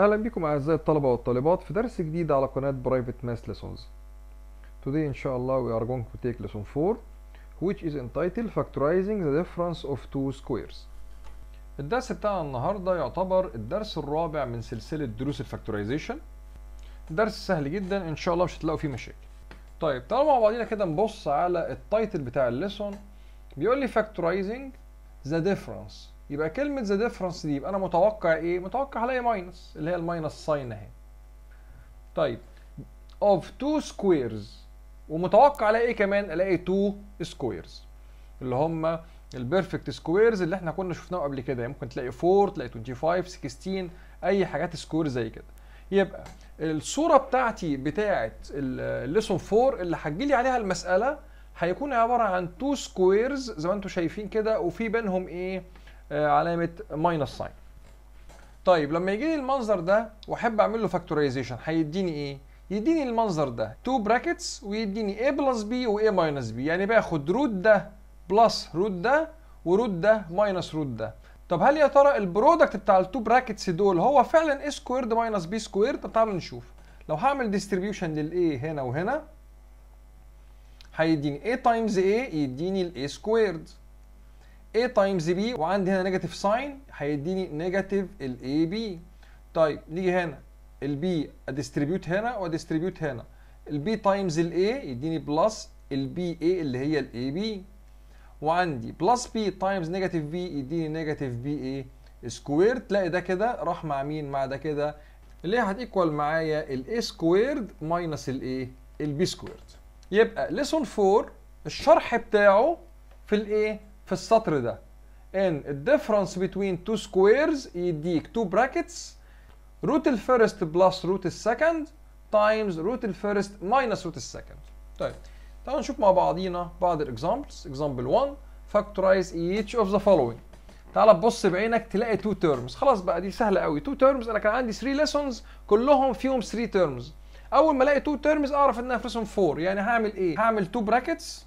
أهلا بكم أعزائي الطلبة والطالبات في درس جديد على قناة Private Math Lessons. Today إن شاء الله we are going to take lesson 4 which is entitled Factorizing the difference of two squares. الدرس بتاعنا النهاردة يعتبر الدرس الرابع من سلسلة دروس الفاكتورايزيشن. درس سهل جدا إن شاء الله مش هتلاقوا فيه مشاكل. طيب تعالوا مع بعضينا كده نبص على التايتل بتاع الليسون بيقول لي Factorizing the difference يبقى كلمة ذا ديفرنس دي يبقى أنا متوقع إيه؟ متوقع ألاقي ماينس اللي هي الماينس ساين أهي. طيب of two squares ومتوقع ألاقي إيه كمان؟ ألاقي two squares اللي هم البيرفكت سكويرز اللي إحنا كنا شفناه قبل كده ممكن تلاقي 4 تلاقي 25 16 أي حاجات سكوير زي كده. يبقى الصورة بتاعتي بتاعت الليسون 4 اللي هتجيلي عليها المسألة هيكون عبارة عن two squares زي ما انتم شايفين كده وفي بينهم ايه؟ علامة ماينس ساين. طيب لما يجي لي المنظر ده واحب اعمل له فاكتورايزيشن هيديني ايه؟ يديني المنظر ده 2 براكتس ويديني a بلس b و a ماينس b يعني باخد روت ده بلس روت ده وروت ده ماينس روت ده. طب هل يا ترى البرودكت بتاع التو براكتس دول هو فعلا a سكويرد ماينس b سكويرد؟ طب تعالوا نشوف. لو هعمل ديستريبيوشن للاي هنا وهنا هيديني a تايمز a يديني ال a سكويرد. a تايمز b وعندي هنا نيجاتيف ساين هيديني نيجاتيف ال a b طيب نيجي هنا ال b اديستريبيوت هنا واديستريبيوت هنا ال b تايمز ال a يديني بلس ال b a اللي هي ال a b وعندي بلس b تايمز نيجاتيف b يديني نيجاتيف b a سكوير تلاقي ده كده راح مع مين مع ده كده اللي هي هتيكوال معايا ال a سكويرد ماينس ال a ال b سكويرد يبقى ليسون 4 الشرح بتاعه في الايه في السطر ده ان الديفرنس بين تو سكويرز يديك تو براكتس روت الفيرست بلس روت السكند تايمز روت الفيرست ماينس روت السكند طيب تعالوا نشوف مع بعضينا بعض الاكزامبلز اكزامبل 1 فاكتورايز each of the following تعال تبص بعينك تلاقي 2 تيرمز خلاص بقى دي سهله قوي 2 تيرمز انا كان عندي 3 ليسونز كلهم فيهم 3 تيرمز اول ما الاقي 2 تيرمز اعرف انها في ليسون 4 يعني هعمل ايه هعمل 2 براكتس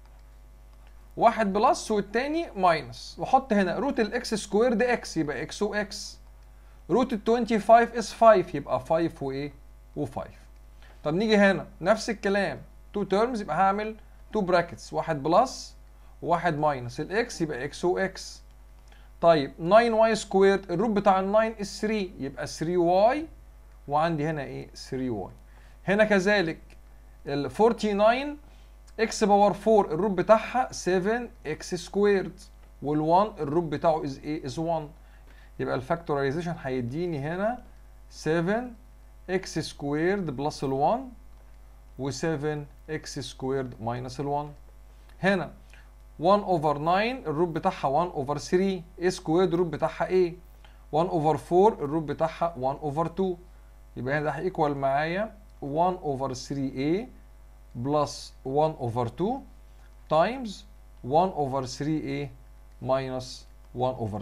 واحد بلس والتاني ماينس واحط هنا روت الاكس سكوير ده اكس يبقى اكس واكس روت ال 25 اس 5 يبقى 5 وايه و5 طب نيجي هنا نفس الكلام 2 تيرمز يبقى هعمل 2 براكتس واحد بلس وواحد ماينس الاكس يبقى اكس واكس طيب 9 واي سكوير الروت بتاع ال 9 اس 3 يبقى 3 واي وعندي هنا ايه 3 واي هنا كذلك ال 49 اكس باور 4 الروت بتاعها 7 اكس سكويرد وال1 الروت بتاعه از ايه از 1 يبقى الفاكتورايزيشن هيديني هنا 7 اكس سكويرد بلس ال1 و7 اكس سكويرد ماينس ال1 هنا 1 اوفر 9 الروت بتاعها 1 اوفر 3 a سكويرد الروت بتاعها ايه 1 اوفر 4 الروت بتاعها 1 اوفر 2 يبقى هنا ده هيكوال معايا 1 اوفر 3a بلس 1 over 2 times 1 over 3a minus 1 over 2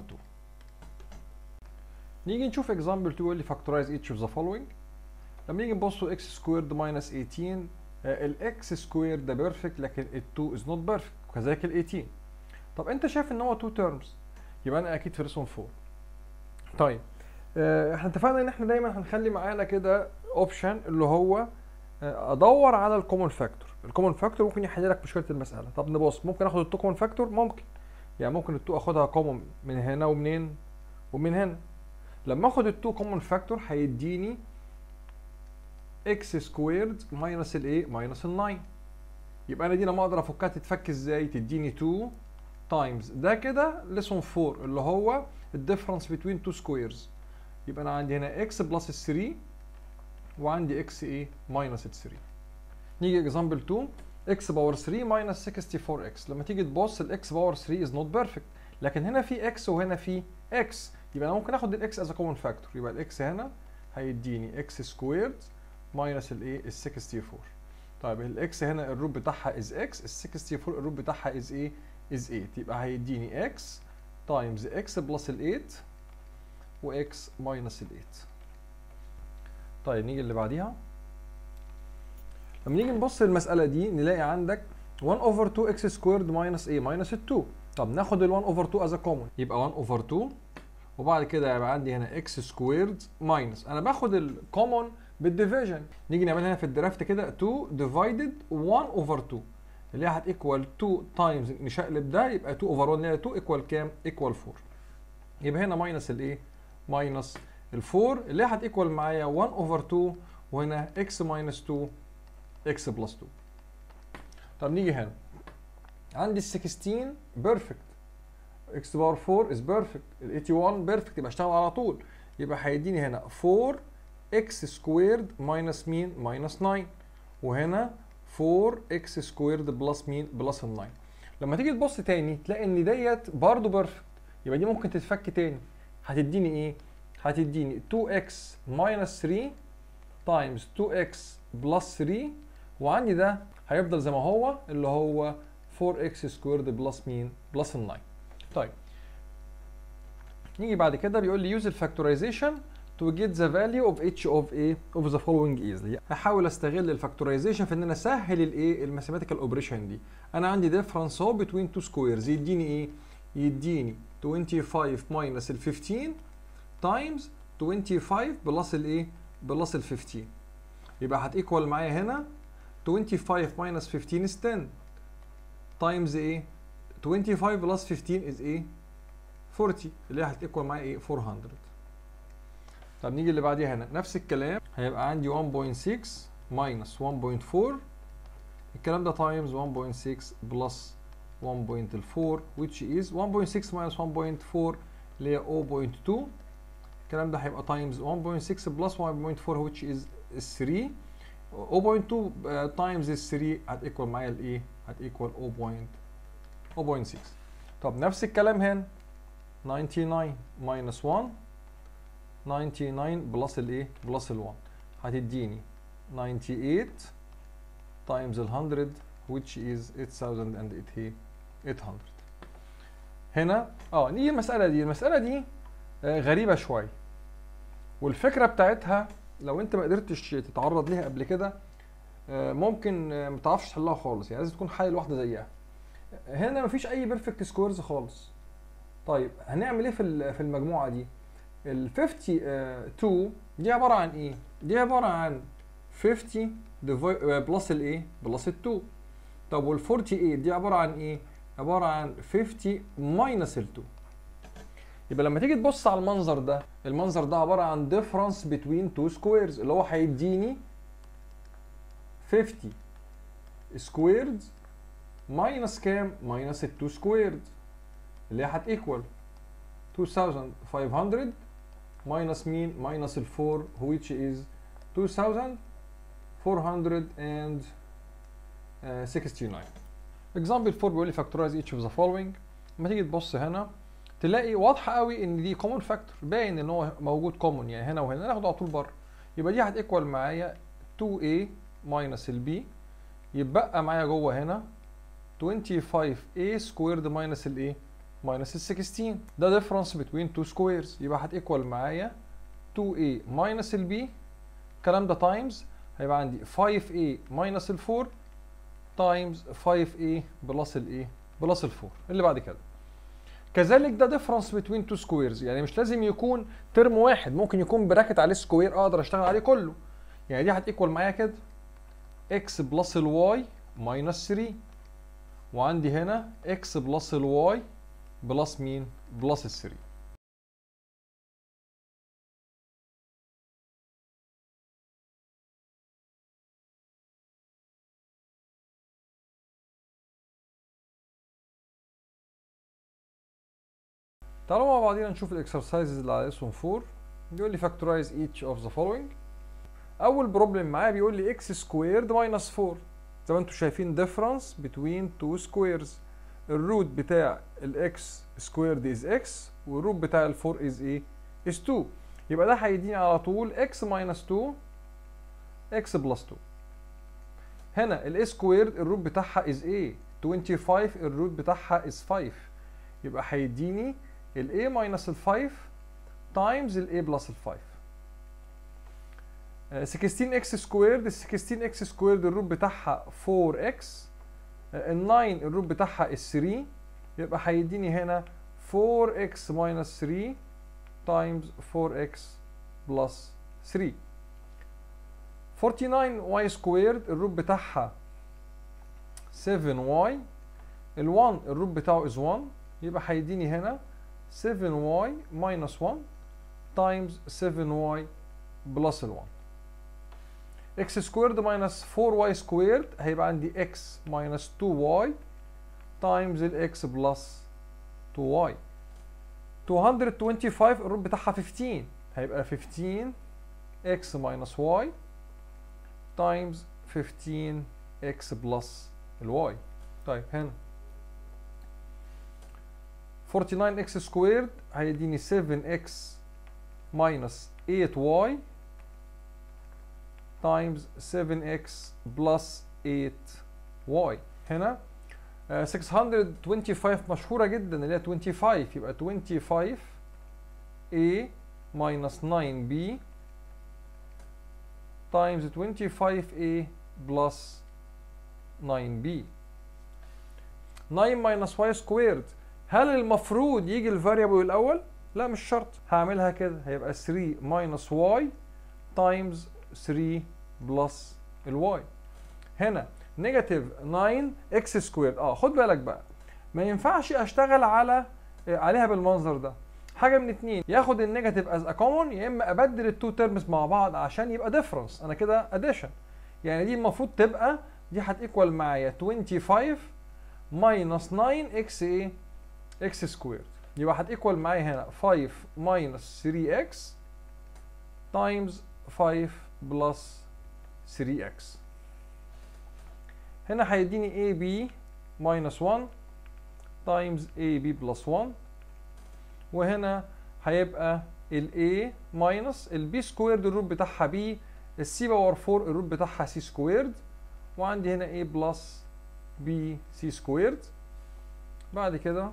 نيجي نشوف example 2 اللي factorize each of the following لما نيجي نبص x squared minus 18 ال x squared ده perfect لكن ال 2 is not perfect وكذلك ال 18 طب انت شايف ان هو 2 terms يبقى انا اكيد في رسم 4 طيب احنا اتفقنا ان احنا دايما هنخلي معانا كده اوبشن اللي هو ادور على الكومن فاكتور الكومن فاكتور ممكن يحل لك مشكله المساله طب نبص ممكن اخد التو كومن فاكتور ممكن يعني ممكن التو اخدها كومن من هنا ومنين ومن هنا لما اخد التو كومن فاكتور هيديني اكس سكويرد ماينس الايه ماينس ال 9 يبقى انا دي لما اقدر افكها تتفك ازاي تديني 2 تايمز ده كده ليسون 4 اللي هو الديفرنس بين تو سكويرز يبقى انا عندي هنا اكس بلس 3 وعندي اكس ايه ماينس 3 نيجي اكزامبل 2 اكس باور 3 ماينس 64 اكس لما تيجي تبص الاكس باور 3 از نوت بيرفكت لكن هنا في اكس وهنا في اكس يبقى انا ممكن اخد الاكس از كومن فاكتور يبقى الاكس هنا هيديني اكس سكويرد ماينس الايه ال 64 طيب الاكس هنا الروت بتاعها از اكس ال 64 الروت بتاعها از ايه از 8 يبقى هيديني اكس تايمز اكس بلس ال 8 واكس ماينس ال 8 طيب نيجي اللي بعديها لما نيجي نبص المسألة دي نلاقي عندك 1 over 2 x squared minus a minus 2 طب ناخد ال 1 over 2 as a common يبقى 1 over 2 وبعد كده يبقى عندي هنا اكس سكويرد ماينس انا باخد الكومون بالديفيجن نيجي نعملها هنا في الدرافت كده 2 ديفايدد 1 اوفر 2 اللي هي هتيكوال 2 تايمز نشقلب ده يبقى 2 اوفر 1 اللي هي 2 ايكوال كام؟ ايكوال 4 يبقى هنا ماينس الايه؟ ماينس ال 4 اللي هي هتيكوال معايا 1 اوفر 2 وهنا اكس ماينس 2 اكس بلس 2 طب نيجي هنا عندي ال 16 بيرفكت اكس باور 4 از بيرفكت ال 81 بيرفكت يبقى اشتغل على طول يبقى هيديني هنا 4 اكس سكويرد ماينس مين؟ ماينس 9 وهنا 4 اكس سكويرد بلس مين؟ بلس ال 9 لما تيجي تبص تاني تلاقي ان ديت برضه بيرفكت يبقى دي ممكن تتفك تاني هتديني ايه؟ هتديني 2x minus 3 times 2x plus 3 وعندي ده هيفضل زي ما هو اللي هو 4x squared بلس مين؟ بلس ال 9 طيب نيجي بعد كده بيقول لي use الفاكتورايزيشن to get the value of each of a of the following easily هحاول استغل الفاكتورايزيشن في ان انا اسهل الايه الماثيماتيكال اوبريشن دي انا عندي ديفرنس اهو between two squares يديني ايه يديني 25 minus ال 15 times 25 بلس الايه بلس ال 15 يبقى هتيكوال معايا هنا 25 minus 15 is 10 times ايه 25 بلس 15 is ايه 40 اللي هي هتيكوال معايا ايه 400 طب نيجي اللي بعديها هنا نفس الكلام هيبقى عندي 1.6 minus 1.4 الكلام ده times 1.6 plus 1.4 which is 1.6 minus 1.4 اللي هي 0.2 الكلام ده هيبقى times 1.6 plus 1.4 which is 3 0.2 times 3 هتيكوال معايا الايه؟ هتيكوال 0.6 طب نفس الكلام هنا 99 minus 1 99 بلس الايه؟ بلس ال 1 هتديني 98 times ال 100 which is 8000 800 هنا اه نيجي المسألة دي المسألة دي آه غريبة شوية والفكرة بتاعتها لو انت ما قدرتش تتعرض ليها قبل كده آه ممكن آه ما تعرفش تحلها خالص يعني لازم تكون حل واحدة زيها هنا مفيش اي بيرفكت سكويرز خالص طيب هنعمل ايه في في المجموعة دي ال 52 دي عبارة عن ايه دي عبارة عن 50 بلس الايه بلس ال 2 طب وال 48 دي عبارة عن ايه عبارة عن 50 ماينس ال 2 يبقى لما تيجي تبص على المنظر ده المنظر ده عبارة عن difference between two squares اللي هو هيديني 50 squared ماينس كام؟ ماينس ال 2 squared اللي هي هتيكوال 2500 ماينس مين؟ ماينس ال 4 which is 2469 example 4 بيقول لي factorize each of the following لما تيجي تبص هنا تلاقي واضحه قوي ان دي كومن فاكتور باين ان هو موجود كومن يعني هنا وهنا ناخده على طول بره يبقى دي هتيكوال معايا 2a ماينس البي يتبقى معايا جوه هنا 25a سكويرد ماينس الايه ماينس ال 16 ده ديفرنس بين تو سكويرز يبقى هتيكوال معايا 2a ماينس البي الكلام ده تايمز هيبقى عندي 5a ماينس ال 4 تايمز 5a بلس الايه بلس ال 4 اللي بعد كده كذلك ده ديفرنس بين تو سكويرز يعني مش لازم يكون ترم واحد ممكن يكون براكت عليه سكوير اقدر اشتغل عليه كله يعني دي هتيكوال معايا كده x بلس الواي ماينس 3 وعندي هنا x بلس الواي بلس مين بلس ال 3 تعالوا مع بعضينا نشوف الاكسرسايزز اللي على اسهم 4 بيقول لي factorize each of the following اول بروبلم معايا بيقول لي x squared minus 4 زي ما انتم شايفين difference between two squares الروت بتاع الاكس squared is x والروت بتاع ال 4 is ايه is 2 يبقى ده هيديني على طول x minus 2 x plus 2 هنا ال a squared الروت بتاعها is ايه 25 الروت بتاعها is 5 يبقى هيديني ال a minus ال 5 times ال a plus ال 5 16x سكويرد ال 16x سكويرد الروت بتاعها 4x ال 9 الروت بتاعها ال 3 يبقى هيديني هنا 4x minus 3 times 4x plus 3 49y squared الروت بتاعها 7y ال 1 الروت بتاعه is 1 يبقى هيديني هنا 7y minus 1 times 7y plus ال 1 x squared minus 4y squared هيبقى عندي x minus 2y times ال x plus 2y 225 الروت بتاعها 15 هيبقى 15 x minus y times 15 x plus ال y طيب هنا 49 x squared هيديني 7x minus 8y times 7x plus 8y هنا آه، 625 مشهورة جدا اللي هي 25 يبقى 25 a minus 9b times 25a plus 9b 9 minus y squared هل المفروض يجي الفاريبل الاول لا مش شرط هعملها كده هيبقى 3 minus y times 3 plus الواي هنا نيجاتيف 9 اكس سكويرد اه خد بالك بقى ما ينفعش اشتغل على عليها بالمنظر ده حاجه من اتنين ياخد النيجاتيف از ا كومون يا اما ابدل التو تيرمز مع بعض عشان يبقى ديفرنس انا كده اديشن يعني دي المفروض تبقى دي هتيكوال معايا 25 ماينس 9 اكس ايه اكس سكويرد يبقى هتيكوال معايا هنا 5 ماينس 3 اكس تايمز 5 بلس 3x هنا هيديني AB minus 1 times AB plus 1 وهنا هيبقى ال A minus ال B squared الروت بتاعها B ال C باور 4 الروت بتاعها C squared وعندي هنا A plus B C squared بعد كده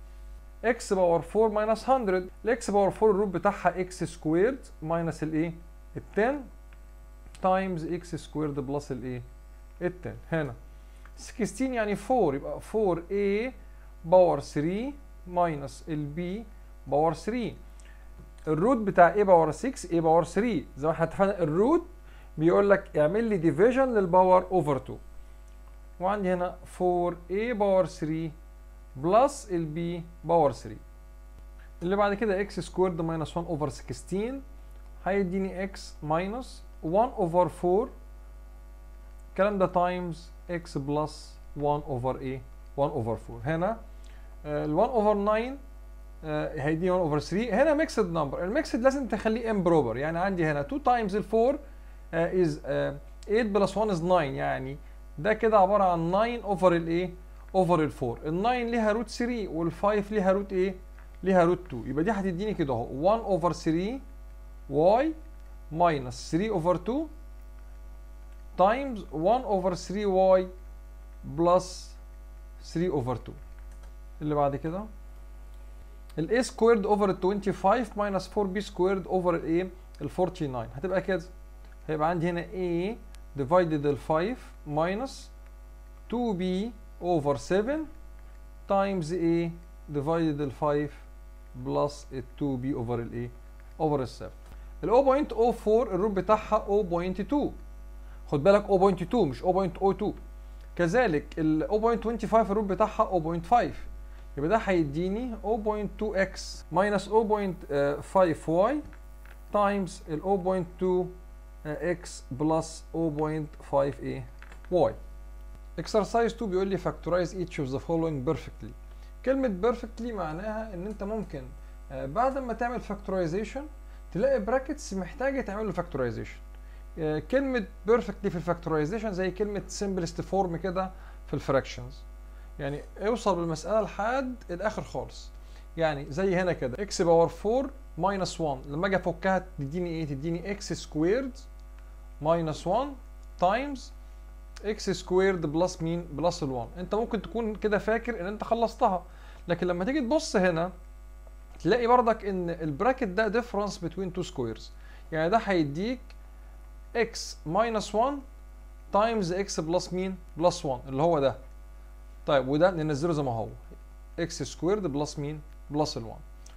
x باور 4 minus 100 ال x باور 4 الروت بتاعها x squared minus ال A ال 10 تايمز اكس سكويرد بلس الايه ال 10 هنا 16 يعني 4 يبقى 4a باور 3 ماينس البي باور 3 الروت بتاع a باور 6 a باور 3 زي ما احنا اتفقنا الروت بيقول لك اعمل لي ديفيجن للباور اوفر 2 وعندي هنا 4a باور 3 بلس البي باور 3 اللي بعد كده x سكويرد ماينس 1 اوفر 16 هيديني x ماينس 1 over 4 الكلام ده تايمز x بلس 1 over a 1 over 4 هنا ال 1 over 9 آه، هيديني 1 over 3 هنا ميكسد نمبر الميكسد لازم تخليه امبروبر يعني عندي هنا 2 تايمز ال 4 از 8 بلس 1 از 9 يعني ده كده عباره عن 9 اوفر الايه اوفر ال 4 ال 9 ليها روت 3 وال 5 ليها روت ايه ليها روت 2 يبقى دي هتديني كده اهو 1 اوفر 3 y minus 3 over 2 times 1 over 3y plus 3 over 2 اللي بعد كده ال a squared over ال 25 minus 4b squared over ال a ال 49 هتبقى كده هيبقى عندي هنا a divided ال 5 minus 2b over 7 times a divided ال 5 plus ال 2b over ال a over ال 7 ال 0.04 الروت بتاعها 0.2 خد بالك 0.2 مش 0.02 كذلك ال 0.25 الروت بتاعها 0.5 يبقى ده هيديني 0.2x minus 0.5y times ال 0.2x plus 0.5a y exercise 2 بيقول لي factorize each of the following perfectly كلمة perfectly معناها ان انت ممكن آه، بعد ما تعمل factorization تلاقي براكتس محتاجه تعمل له فاكتورايزيشن كلمه بيرفكتلي في الفاكتورايزيشن زي كلمه سمبلست فورم كده في الفراكشنز يعني اوصل بالمساله لحد الاخر خالص يعني زي هنا كده اكس باور 4 ماينس 1 لما اجي افكها تديني ايه تديني اكس سكويرد ماينس 1 تايمز اكس سكويرد بلس مين بلس ال 1 انت ممكن تكون كده فاكر ان انت خلصتها لكن لما تيجي تبص هنا تلاقي بردك ان البراكت ده ديفرنس بين تو سكويرز يعني ده هيديك x minus 1 تايمز x بلس مين بلس 1 اللي هو ده طيب وده ننزله زي ما هو x سكويرد بلس مين بلس ال 1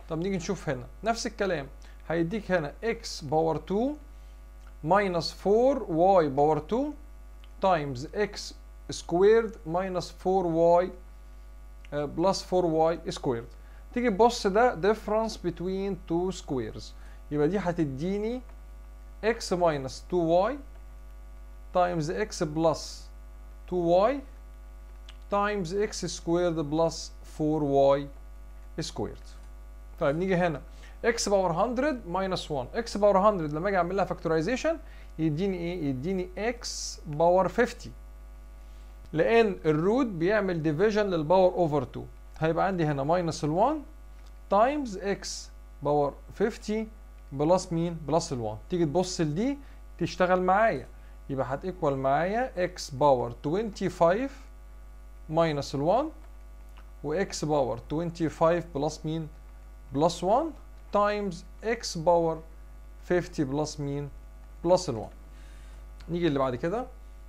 طب نيجي نشوف هنا نفس الكلام هيديك هنا x باور 2 minus 4y باور 2 times x squared minus 4y uh, plus 4y squared تيجي تبص ده difference between two squares يبقى دي هتديني x minus 2y times x plus 2y times x squared plus 4y squared طيب نيجي هنا x باور 100 minus 1 x باور 100 لما اجي اعمل لها فاكتورايزيشن يديني ايه يديني x باور 50 لان الروت بيعمل ديفيجن للباور اوفر 2 هيبقى عندي هنا ماينس ال 1 تايمز x باور 50 بلس مين بلس ال 1 تيجي تبص لدي تشتغل معايا يبقى هتيكوال معايا x باور 25 ماينس ال 1 وx باور 25 بلس مين بلس 1 تايمز x باور 50 بلس مين بلس ال 1 نيجي اللي بعد كده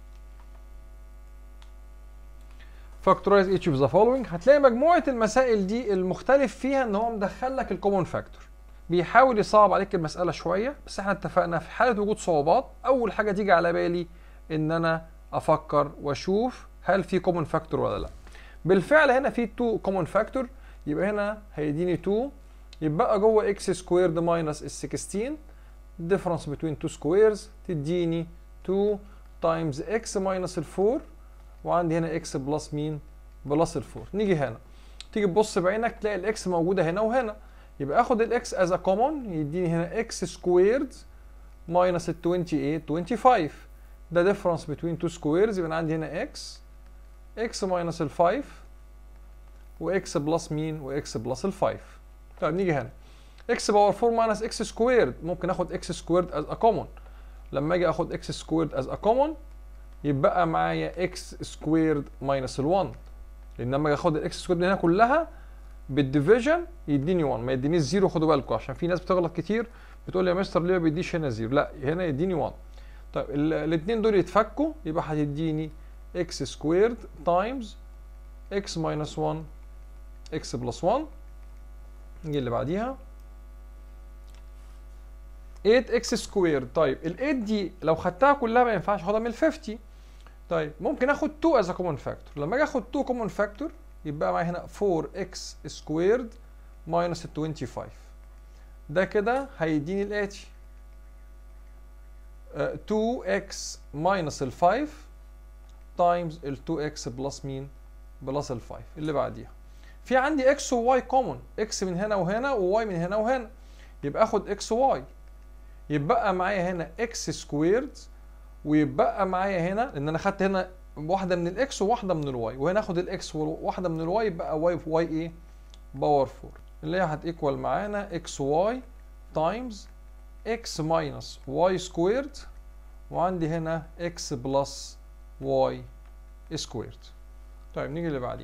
فاكتورايز each of the following هتلاقي مجموعة المسائل دي المختلف فيها ان هو مدخل لك الكومون فاكتور بيحاول يصعب عليك المسألة شوية بس احنا اتفقنا في حالة وجود صعوبات اول حاجة تيجي على بالي ان انا افكر واشوف هل في كومون فاكتور ولا لا بالفعل هنا في 2 كومون فاكتور يبقى هنا هيديني 2 يبقى جوه اكس سكويرد ماينس ال 16 difference between two squares تديني 2 times x minus ال 4 وعندي هنا x بلس مين بلس ال 4 نيجي هنا تيجي تبص بعينك تلاقي الاكس موجوده هنا وهنا يبقى اخد الاكس از ا كومون يديني هنا x سكويرد ماينس ال 28 25 ده difference between two squares يبقى انا عندي هنا x x minus ال 5 وx بلس مين وx بلس ال 5 طيب نيجي هنا x باور 4 ماينس x سكويرد ممكن اخد x سكويرد از ا كومون لما اجي اخد x سكويرد از ا كومون يبقى معايا x سكويرد ماينس ال 1 لان لما اجي اخد الاكس سكويرد هنا كلها بالديفيجن يديني 1 ما يدينيش 0 خدوا بالكم عشان في ناس بتغلط كتير بتقول لي يا مستر ليه ما بيديش هنا 0 لا هنا يديني 1 طيب الاثنين دول يتفكوا يبقى هتديني x سكويرد تايمز x ماينس 1 x بلس 1 نيجي اللي بعديها 8x سكويرد طيب ال 8 دي لو خدتها كلها ما ينفعش اخدها من ال 50 طيب ممكن اخد 2 از كومن فاكتور لما اجي اخد 2 كومن فاكتور يبقى معايا هنا 4x سكويرد ماينس ال 25 ده كده هيديني الاتي 2x ماينس ال 5 تايمز ال 2x بلس مين بلس ال 5 اللي بعديها في عندي x و y كومن x من هنا وهنا و y من هنا وهنا يبقى اخد x و y يبقى معايا هنا x سكويرد ويبقى معايا هنا لان انا خدت هنا واحده من الاكس وواحده من الواي وهنا اخد الاكس وواحده من الواي يبقى واي في واي ايه باور 4 اللي هي هتيكوال معانا اكس واي تايمز اكس ماينس واي سكويرد وعندي هنا اكس بلس واي سكويرد طيب نيجي اللي بعديها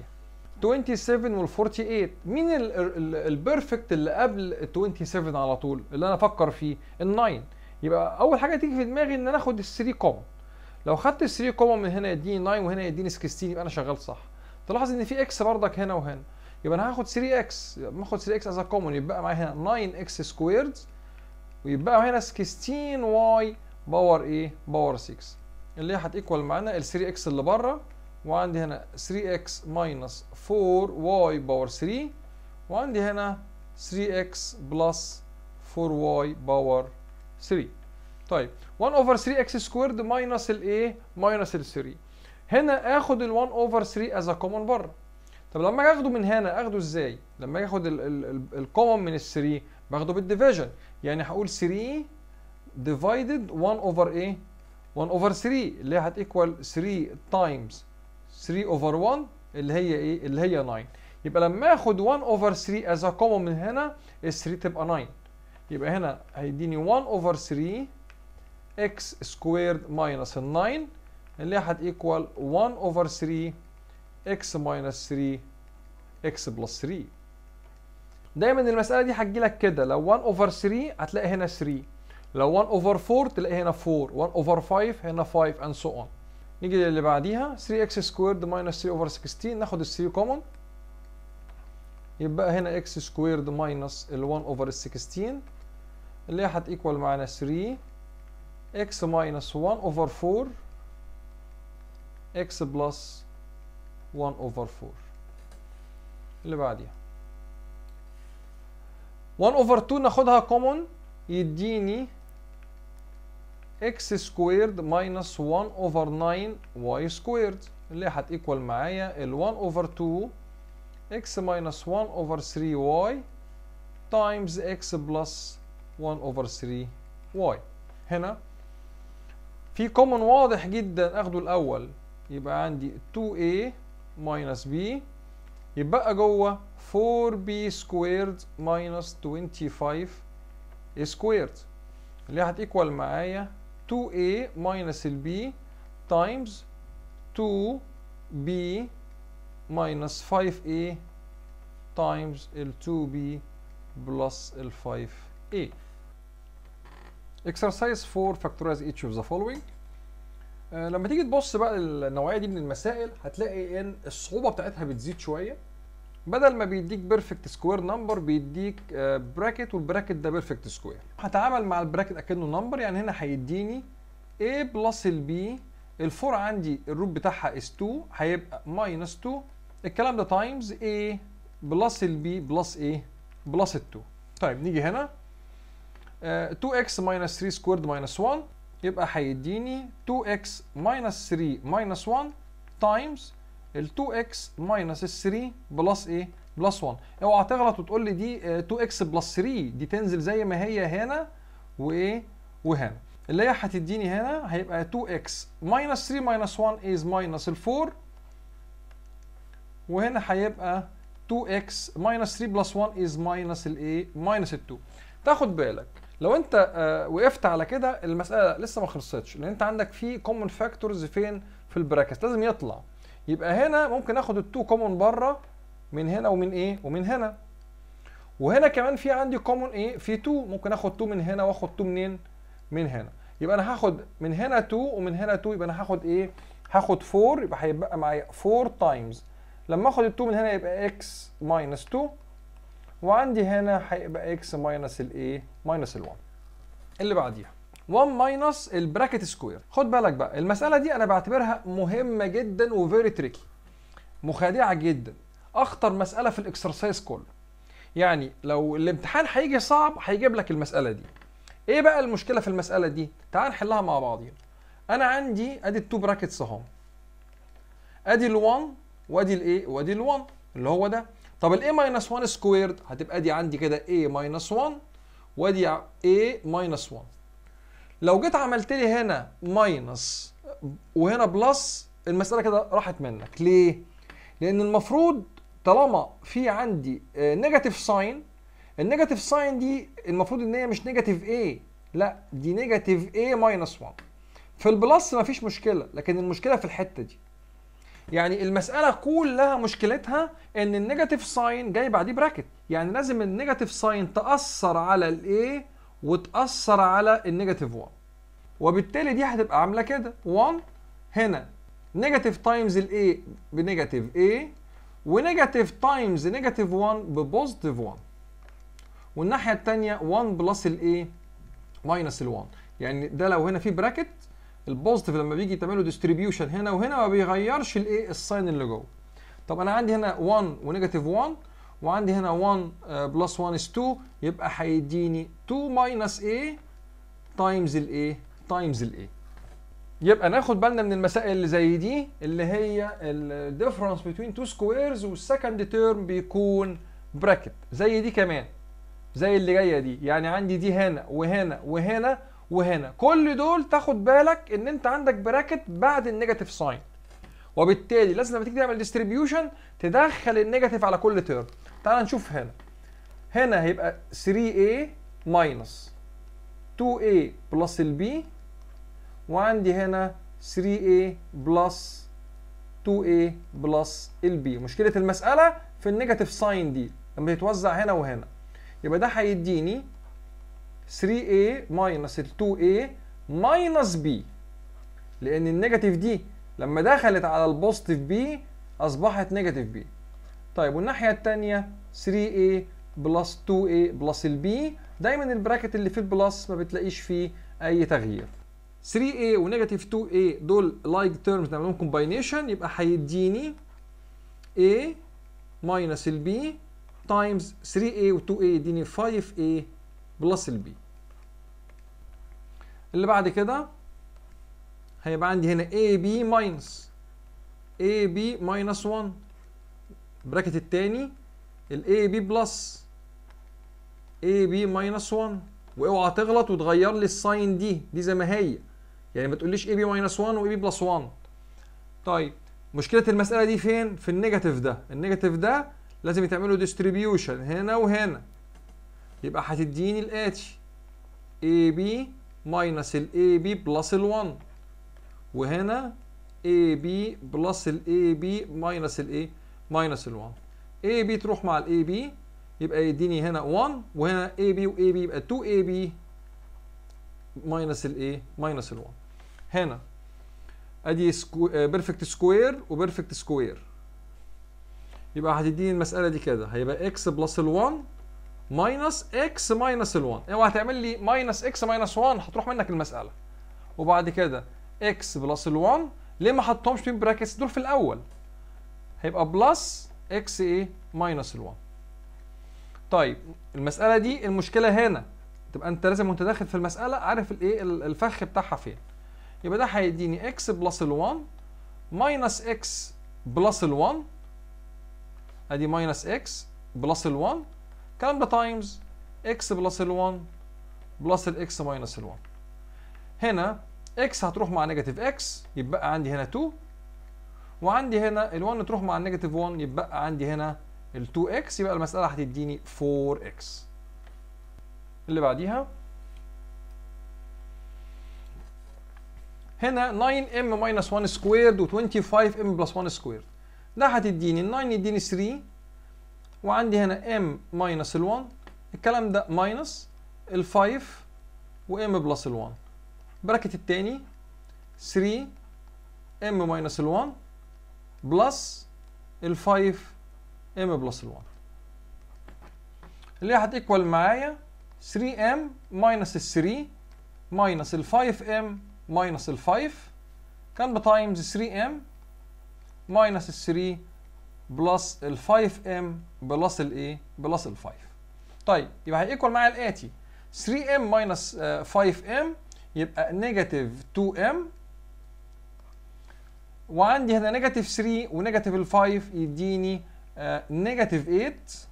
27 وال 48 مين البيرفكت اللي قبل ال 27 على طول اللي انا افكر فيه ال 9 يبقى اول حاجه تيجي في دماغي ان انا اخد ال 3 كومن لو خدت ال 3 كومن من هنا يديني 9 وهنا يديني 16 يبقى انا شغال صح تلاحظ ان في اكس بردك هنا وهنا يبقى انا هاخد 3 اكس يبقى باخد 3 اكس از كومن يبقى معايا هنا 9 اكس سكويرد ويبقى هنا 16 واي باور ايه باور 6 اللي هي هتيكوال معانا ال 3 اكس اللي بره وعندي هنا 3 اكس ماينس 4 واي باور 3 وعندي هنا 3 اكس بلس 4 واي باور 3 طيب 1 اوفر 3 اكس سكويرد ماينس الايه ماينس ال 3 هنا اخد ال 1 اوفر 3 از كومن بره طب لما اجي اخده من هنا اخده ازاي لما اجي اخد الكومن من ال 3 باخده بالديفيجن يعني هقول 3 ديفايدد 1 اوفر ايه 1 اوفر 3 اللي هي هتيكوال 3 تايمز 3 اوفر 1 اللي هي ايه اللي هي 9 يبقى لما اخد 1 اوفر 3 از كومن من هنا ال 3 تبقى 9 يبقى هنا هيديني 1 اوفر 3 اكس سكويرد ماينس ال 9 اللي هي هتيكوال 1 اوفر 3 اكس ماينس 3 اكس بلس 3 دايما المساله دي هتجي لك كده لو 1 اوفر 3 هتلاقي هنا 3 لو 1 اوفر 4 تلاقي هنا 4 1 اوفر 5 هنا 5 and so on نيجي للي بعديها 3 اكس سكويرد ماينس 3 اوفر 16 ناخد ال 3 كومن يبقى هنا اكس سكويرد ماينس ال 1 اوفر ال 16 اللي هي هتيكوال معانا 3 اكس ماينس 1 اوفر 4 اكس بلس 1 اوفر 4 اللي بعديها 1 اوفر 2 ناخدها كومون يديني اكس سكويرد ماينس 1 اوفر 9 واي سكويرد اللي هي هتيكوال معايا ال 1 اوفر 2 x minus 1 over 3y times x plus 1 over 3y هنا في كومن واضح جدا اخده الاول يبقى عندي 2a minus b يبقى جوه 4b squared minus 25 squared اللي هتيكوال معايا 2a minus الb times 2b minus 5a times ال 2b plus ال 5a. Exercise 4 factorize each of the following. آه لما تيجي تبص بقى للنوعيه دي من المسائل هتلاقي ان الصعوبه بتاعتها بتزيد شويه بدل ما بيديك بيرفكت سكوير نمبر بيديك براكت والبراكت ده بيرفكت سكوير هتعامل مع البراكت اكنه نمبر يعني هنا هيديني a بلس ال b الفور عندي الروت بتاعها is 2 هيبقى minus 2 الكلام ده تايمز a بلس البي بلس a بلس ال 2 طيب نيجي هنا uh, 2x minus 3 سكويرد minus 1 يبقى هيديني 2x minus 3 minus 1 تايمز ال 2x minus ال 3 بلس ايه؟ بلس 1 اوعى تغلط وتقول لي دي 2x بلس 3 دي تنزل زي ما هي هنا وايه؟ وهنا اللي هي هتديني هنا هيبقى 2x minus 3 minus 1 is minus ال 4 وهنا هيبقى 2x minus 3 plus 1 is minus الايه؟ minus ال 2 تاخد بالك لو انت آه وقفت على كده المساله لسه ما خلصتش لان انت عندك في كومن فاكتورز فين في البراكت لازم يطلع يبقى هنا ممكن اخد ال2 كومن بره من هنا ومن ايه ومن هنا وهنا كمان في عندي كومن ايه في 2 ممكن اخد 2 من هنا واخد 2 منين من هنا يبقى انا هاخد من هنا 2 ومن هنا 2 يبقى انا هاخد ايه هاخد 4 يبقى هيبقى معايا 4 تايمز لما اخد ال 2 من هنا يبقى x ماينس 2 وعندي هنا هيبقى x ماينس الايه ماينس ال 1 اللي بعديها 1 ماينس البراكت سكوير خد بالك بقى المساله دي انا بعتبرها مهمه جدا وفيري تريكي مخادعه جدا اخطر مساله في الاكسرسايز كله يعني لو الامتحان هيجي صعب هيجيب لك المساله دي ايه بقى المشكله في المساله دي تعال نحلها مع بعضين انا عندي ادي التو براكتس اهو ادي ال1 وادي الايه وادي ال1 اللي هو ده طب الاي ماينس 1 سكويرد هتبقى دي عندي كده a ماينس 1 وادي a ماينس 1 لو جيت عملت لي هنا ماينس وهنا بلس المساله كده راحت منك ليه لان المفروض طالما في عندي نيجاتيف ساين النيجاتيف ساين دي المفروض ان هي مش نيجاتيف a لا دي نيجاتيف a ماينس 1 في البلس مفيش مشكله لكن المشكله في الحته دي يعني المساله كلها مشكلتها ان النيجاتيف ساين جاي بعديه براكت يعني لازم النيجاتيف ساين تاثر على الاي وتاثر على النيجاتيف 1 وبالتالي دي هتبقى عامله كده 1 هنا نيجاتيف تايمز الاي بنيجاتيف a ونيجاتيف تايمز نيجاتيف 1 ببوزيتيف 1 والناحيه الثانيه 1 بلس الايه ماينس ال 1 يعني ده لو هنا في براكت البوزيتيف لما بيجي تعمله ديستريبيوشن هنا وهنا ما بيغيرش الايه الساين اللي جوه طب انا عندي هنا 1 ونيجاتيف 1 وعندي هنا 1 بلس 1 is 2 يبقى هيديني 2 ماينس a تايمز الايه تايمز الايه يبقى ناخد بالنا من المسائل اللي زي دي اللي هي الديفرنس بين تو سكويرز والسكند تيرم بيكون براكت زي دي كمان زي اللي جايه دي يعني عندي دي هنا وهنا وهنا وهنا كل دول تاخد بالك ان انت عندك براكت بعد النيجاتيف ساين وبالتالي لازم لما تيجي تعمل ديستريبيوشن تدخل النيجاتيف على كل تيرم تعال نشوف هنا هنا هيبقى 3a ماينس 2a بلس البي وعندي هنا 3a بلس 2a بلس البي مشكله المساله في النيجاتيف ساين دي لما يتوزع هنا وهنا يبقى ده هيديني 3a ماينس ال 2a ماينس b لان النيجاتيف دي لما دخلت على البوزيتيف b اصبحت نيجاتيف b طيب والناحيه الثانيه 3a بلس 2a بلس البي دايما البراكت اللي في البلس ما بتلاقيش فيه اي تغيير 3a ونيجاتيف 2a دول لايك تيرمز نعمل لهم كومباينيشن يبقى هيديني a ماينس البي تايمز 3a و 2a يديني 5a بلس البي اللي بعد كده هيبقى عندي هنا ab ماينس ab ماينس 1 البراكت التاني ال ab بلس ab ماينس 1 واوعى تغلط وتغير لي الساين دي دي زي ما هي يعني ما تقوليش ab ماينس 1 و ab بلس 1 طيب مشكله المساله دي فين في النيجاتيف ده النيجاتيف ده لازم يتعملوا ديستريبيوشن هنا وهنا يبقى هتديني الاتي ab ماينس ال ab بلس ال 1 وهنا AB بلس ال AB ماينس ال A ماينس ال 1 AB تروح مع ال AB يبقى يديني هنا 1 وهنا AB و AB يبقى 2AB ماينس ال A ماينس ال 1 هنا ادي سكو... بيرفكت سكوير وبيرفكت سكوير يبقى هتديني المسألة دي كده هيبقى x بلس ال 1 ماينس x ماينس ال 1 اوعى تعمل لي ماينس x ماينس 1 هتروح منك المسألة وبعد كده x بلس ال 1 ليه ما حطهمش في براكتس دول في الاول هيبقى بلس x ايه ماينس ال 1 طيب المساله دي المشكله هنا تبقى انت لازم وانت داخل في المساله عارف الايه الفخ بتاعها فين يبقى ده هيديني x بلس ال 1 ماينس x بلس ال 1 ادي ماينس x بلس ال 1 الكلام ده تايمز x بلس ال 1 بلس ال x ماينس ال 1 هنا x هتروح مع نيجاتيف x يبقى عندي هنا 2 وعندي هنا ال 1 تروح مع النيجاتيف 1 يبقى عندي هنا ال 2x يبقى المسألة هتديني 4x اللي بعديها هنا 9m minus 1 squared و 25m plus 1 squared ده هتديني ال 9 يديني 3 وعندي هنا m minus ال 1 الكلام ده minus ال 5 و m plus ال 1 براكت التاني 3 m minus ال 1 بلس ال 5 m بلس ال 1 اللي هتيكوال معايا 3m minus ال 3 minus ال 5m minus ال 5 كان بتايمز 3m minus ال 3 بلس ال 5m بلس الايه؟ بلس ال 5 طيب يبقى هيكوال معايا الاتي 3m minus 5m يبقى نيجاتيف 2m وعندي هنا نيجاتيف 3 ونيجاتيف ال 5 يديني نيجاتيف 8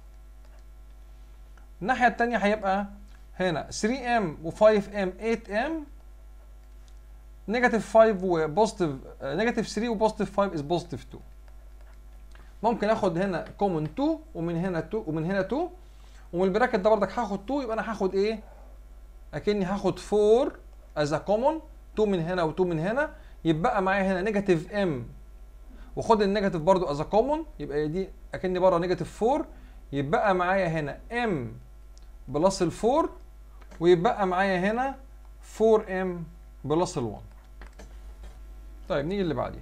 الناحية التانية هيبقى هنا 3m و 5m 8m نيجاتيف 5 وبوزيتيف نيجاتيف 3 وبوزيتيف 5 از بوزيتيف 2 ممكن اخد هنا كومن 2 ومن هنا 2 ومن هنا 2 ومن البراكت ده بردك هاخد 2 يبقى انا هاخد ايه؟ اكني هاخد 4 از ا كومن 2 من هنا و2 من هنا يبقى معايا هنا نيجاتيف ام وخد النيجاتيف برضو از كومن يبقى دي اكني بره نيجاتيف 4 يبقى معايا هنا ام بلس ال 4 ويبقى معايا هنا 4 ام بلس ال 1 طيب نيجي اللي بعديها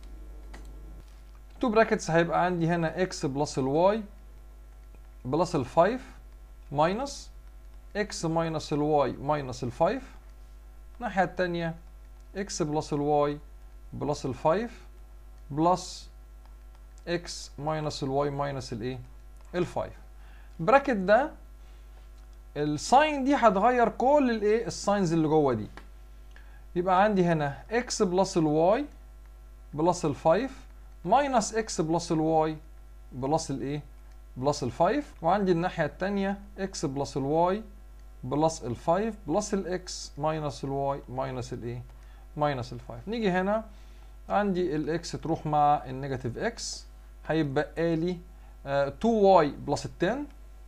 2 براكتس هيبقى عندي هنا اكس بلس الواي بلس ال 5 ماينس اكس ماينس الواي ماينس ال 5 الناحية التانية x بلس الواي بلس ال 5 بلس x ماينس الواي ماينس الايه؟ ال 5 براكت ده الساين دي هتغير كل الايه؟ الساينز اللي جوه دي يبقى عندي هنا x بلس الواي بلس ال 5 ماينس x بلس الواي بلس الايه؟ بلس ال 5 وعندي الناحية التانية x بلس الواي بلس ال 5 بلس الاكس ماينس الواي ماينس الايه؟ ماينس ال 5 نيجي هنا عندي الاكس تروح مع النيجاتيف اكس هيبقى لي 2y بلس 10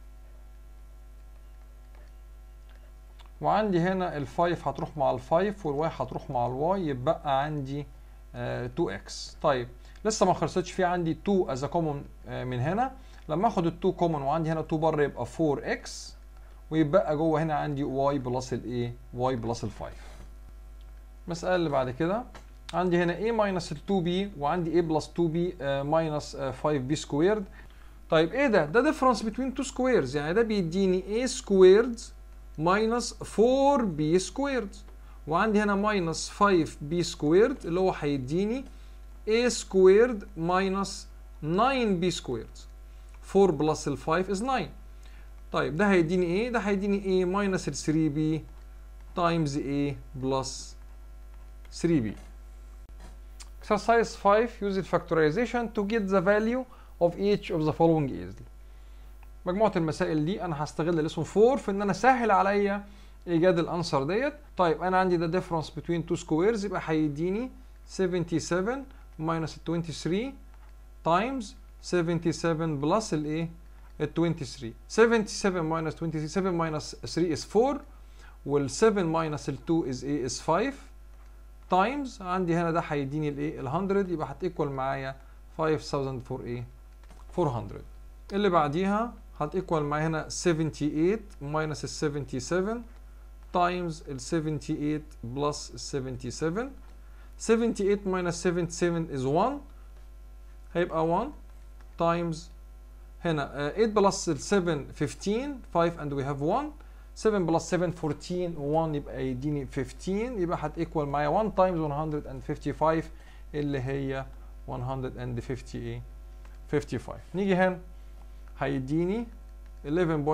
وعندي هنا ال 5 هتروح مع ال 5 والواي هتروح مع الواي يبقى عندي 2x طيب لسه ما خلصتش في عندي 2 از كومون من هنا لما اخد ال 2 كومون وعندي هنا 2 بره يبقى 4x ويبقى جوه هنا عندي y بلس الايه y بلس ال 5 المسألة اللي بعد كده عندي هنا a ماينس ال 2b وعندي a بلس 2b ماينس 5b سكويرد طيب ايه ده ده difference between two squares يعني ده بيديني a squared minus 4b squared وعندي هنا minus 5b squared اللي هو هيديني a squared minus 9b squared 4 plus ال 5 is 9 طيب ده هيديني ايه ده هيديني a minus ال 3b times a plus 3b exercise 5 use the factorization to get the value of each of the following easily مجموعة المسائل دي انا هستغل الاسم 4 في ان انا اسهل عليا ايجاد الانسر ديت طيب انا عندي ده difference between two squares يبقى هيديني 77 minus 23 times 77 plus الايه ال 23 77 minus 27 7 minus 3 is 4 وال 7 minus ال 2 is ايه is 5 times عندي هنا ده هيديني الايه ال 100 يبقى هتيكوال معايا 5000 فور ايه 400 اللي بعديها هتيكوال معايا هنا 78 minus ال 77 times ال 78 plus ال 77 78 minus 77 is 1 هيبقى 1 times هنا uh, 8 plus ال 7 15 5 and we have 1 7 plus 7 14 1 يبقى يديني 15 يبقى هتيكوال معايا 1 times 155 اللي هي 150 ايه 55 نيجي هنا هيديني 11.6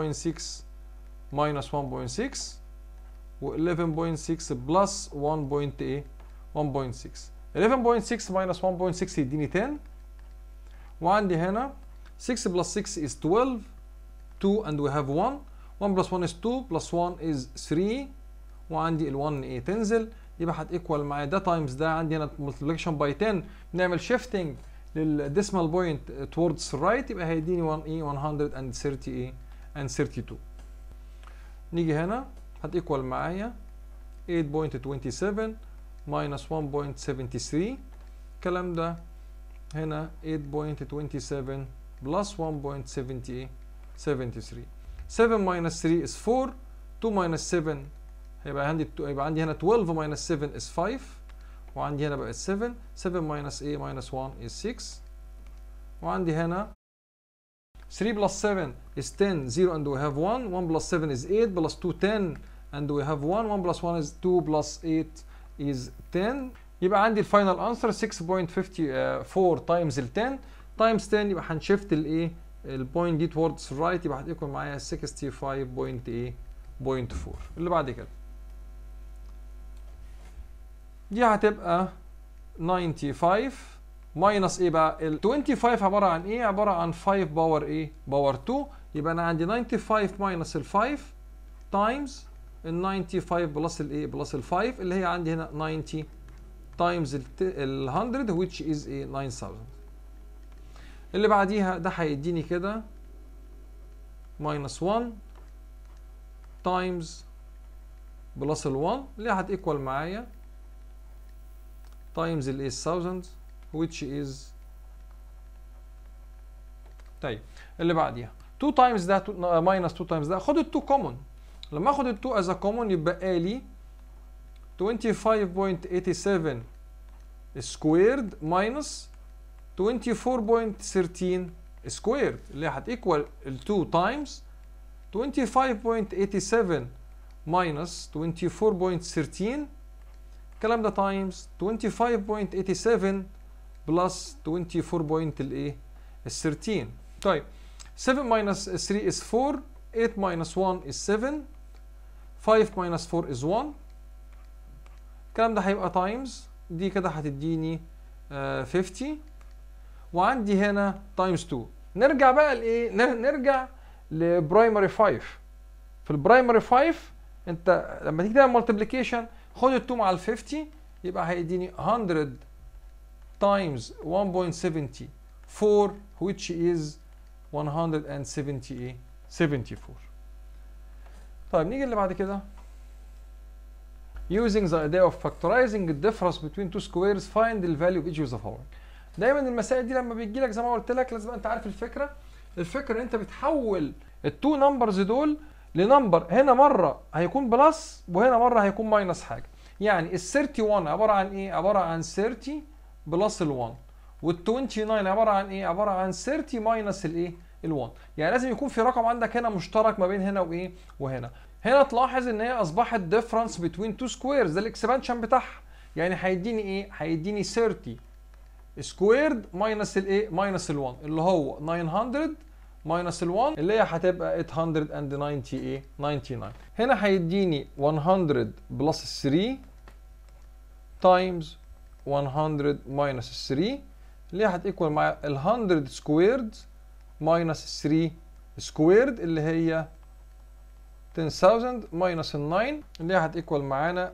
minus 1.6 و 11.6 plus 1. ايه 1.6 11.6 minus 1.6 يديني 10 وعندي هنا 6 plus 6 is 12 2 and we have 1 1 plus 1 is 2 plus 1 is 3 وعندي ال 1 ايه تنزل يبقى هتيكوال معايا ده تايمز ده عندي هنا multiplication by 10 بنعمل shifting للديسمال بوينت towards right يبقى هيديني 1 ايه 130 ايه and 32 نيجي هنا هتيكوال معايا 8.27 minus 1.73 الكلام ده هنا 8.27 plus 1.73 7 minus 3 is 4 2 minus 7 هيبقى عندي هيبقى عندي هنا 12 minus 7 is 5 وعندي هنا بقت 7 7 minus a minus 1 is 6 وعندي هنا 3 plus 7 is 10 0 and we have 1 1 plus 7 is 8 plus 2 10 and we have 1 1 plus 1 is 2 plus 8 is 10 يبقى عندي الفاينل انسر 6.54 تايمز ال 10 تايمز 10 يبقى هنشفت الايه البوينت دي towards right يبقى هتكون معايا 65.8.4 اللي بعد كده دي هتبقى 95 ماينس ايه بقى ال 25 عباره عن ايه عباره عن 5 باور ايه باور 2 يبقى انا عندي 95 ماينس ال 5 تايمز ال 95 بلس الايه بلس ال 5 اللي هي عندي هنا 90 تايمز ال 100 which is ايه 9000 اللي بعديها ده هيديني كده ماينس 1 تايمز بلس ال 1 اللي هتيكوال معايا تايمز ال 8000 which is طيب اللي بعديها 2 تايمز ده ماينس 2 تايمز ده خد ال 2 كومون لما اخد ال 2 از كومون يبقى لي 25.87 سكويرد ماينس 24.13 سكويرد اللي هتيكوال ال 2 تايمز 25.87 ماينس 24.13 الكلام ده تايمز 25.87 بلس 24 بوينت الايه ال 13 طيب 7 minus 3 is 4 8 minus 1 is 7 5 minus 4 is 1 الكلام ده هيبقى تايمز دي كده هتديني آه 50 وعندي هنا تايمز 2 نرجع بقى لايه نرجع لبرايمري 5 في البرايمري 5 انت لما تيجي تعمل مالتيبليكيشن خد ال 2 مع ال 50 يبقى هيديني 100 times 1.70 4 which is 170 74 طيب نيجي اللي بعد كده using the idea of factorizing the difference between two squares find the value of each of the following دايما المسائل دي لما بتجي لك زي ما قلت لك لازم انت عارف الفكره الفكره ان انت بتحول التو نمبرز دول لنمبر هنا مره هيكون بلس وهنا مره هيكون ماينس حاجه يعني ال 31 عباره عن ايه عباره عن 30 بلس ال 1 وال 29 عباره عن ايه عباره عن 30 ماينس الايه ال1 يعني لازم يكون في رقم عندك هنا مشترك ما بين هنا وايه وهنا هنا تلاحظ ان هي اصبحت difference between two squares ده الاكسبانشن بتاعها يعني هيديني ايه هيديني 30 سكويرد ماينس الايه ماينس ال1 اللي هو 900 ماينس ال1 اللي هي هتبقى 890 ايه 99 هنا هيديني 100 بلس 3 تايمز 100 ماينس 3 اللي هي هتيكوال مع ال 100 سكويرد ماينس 3 سكويرد اللي هي 10000 ماينس ال 9 اللي هي هتيكوال معانا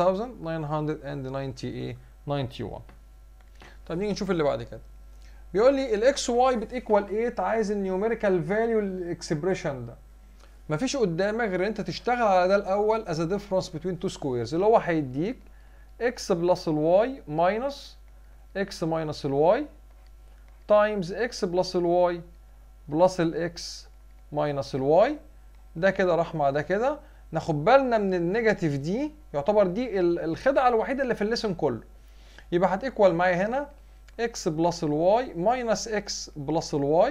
9990 ايه 91 طب نيجي نشوف اللي بعد كده بيقول لي الاكس واي بتيكوال 8 عايز النيوميريكال فاليو الاكسبريشن ده مفيش قدامك غير انت تشتغل على ده الاول از ديفرنس بين تو سكويرز اللي هو هيديك اكس بلس الواي ماينس اكس ماينس الواي تايمز اكس بلس الواي بلس الاكس ماينس الواي ده كده راح مع ده كده ناخد بالنا من النيجاتيف دي يعتبر دي الخدعه الوحيده اللي في الليسن كله يبقى هتيكوال معايا هنا x بلس الواي ماينس x بلس الواي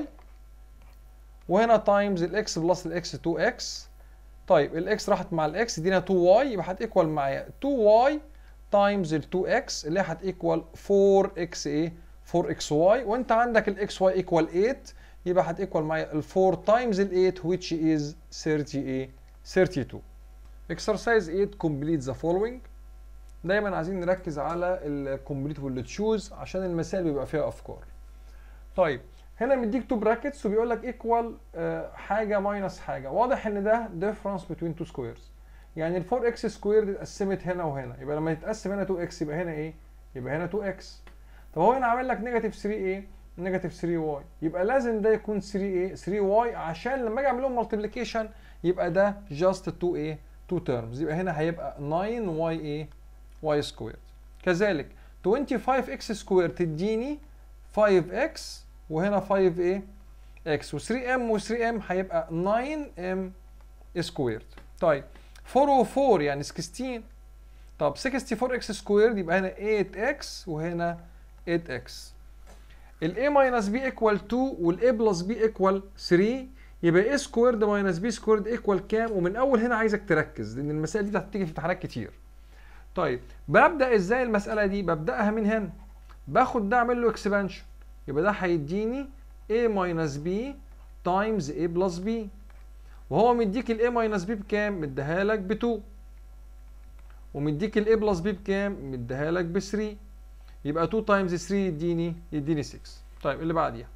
وهنا تايمز الاكس بلس الاكس 2x طيب الاكس راحت مع الاكس دينا 2y يبقى هتيكوال معايا 2y تايمز ال 2x اللي هي هتيكوال 4x ايه 4xy وانت عندك الاكس واي ايكوال 8 يبقى هتيكوال معايا ال 4 تايمز ال 8 which is 30 ايه 32 exercise 8 complete the following دايما عايزين نركز على الكومبليت والتشوز عشان المسائل بيبقى فيها افكار طيب هنا مديك تو براكتس وبيقول لك ايكوال حاجه ماينس حاجه واضح ان ده ديفرنس بين تو سكويرز يعني ال 4 اكس سكويرد اتقسمت هنا وهنا يبقى لما يتقسم هنا 2 اكس يبقى هنا ايه يبقى هنا 2 اكس طب هو هنا عامل لك نيجاتيف 3 ايه نيجاتيف 3 واي يبقى لازم ده يكون 3 ايه 3 واي عشان لما اجي اعمل لهم مالتيبليكيشن يبقى ده جاست 2 ايه 2 تيرمز يبقى هنا هيبقى 9 واي ايه y سكويرد كذلك 25x سكوير تديني 5x وهنا 5 ايه x و3m و3m هيبقى 9m سكويرد طيب 4 و4 يعني 16 طب 64x سكويرد يبقى هنا 8x وهنا 8x ال a minus b equal 2 وال a plus b equal 3 يبقى a سكويرد minus b سكويرد equal كام ومن اول هنا عايزك تركز لان المسائل دي هتيجي في امتحانات كتير طيب ببدا ازاي المساله دي ببداها من هنا باخد ده اعمل له اكسبانشن يبقى ده هيديني a minus b تايمز a بلس b وهو مديك ال a minus b بكام مديها لك ب 2 ومديك ال a بلس b بكام مديها لك ب 3 يبقى 2 تايمز 3 يديني يديني 6 طيب اللي بعديها